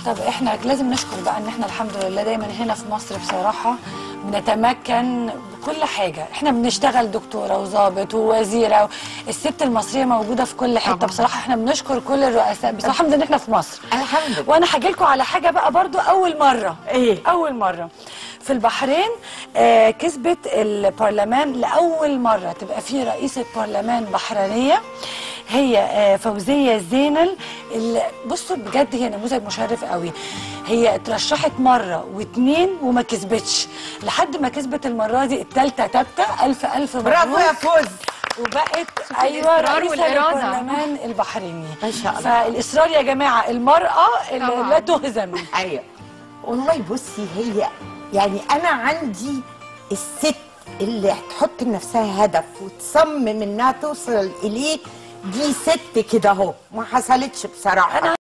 طب احنا لازم نشكر بقى ان احنا الحمد لله دايما هنا في مصر بصراحه بنتمكن بكل حاجه احنا بنشتغل دكتوره وظابط ووزيره و... الست المصريه موجوده في كل حته طبعا. بصراحه احنا بنشكر كل الرؤساء بصراحه الحمد لله ان احنا في مصر الحمد لله. وانا هاجي لكم على حاجه بقى برضو اول مره إيه؟ اول مره في البحرين آه كسبت البرلمان لاول مره تبقى في رئيسه برلمان بحرينيه هي آه فوزيه زينل اللي بصوا بجد هي نموذج مشرف قوي هي اترشحت مره واتنين وما كسبتش لحد ما كسبت المره دي التالتة تابتة الف الف مبروك برافو يا فوز وبقت ايوه الإصرار رئيسه والإرادة. للبرلمان البحريني ما شاء الله. فالاصرار يا جماعه المراه اللي طبعاً. لا تهزم ايوه والله بصي هي يعني انا عندي الست اللي تحط لنفسها هدف وتصمم انها توصل اليه دي ست كده اهو ما حصلتش بصراحه أنا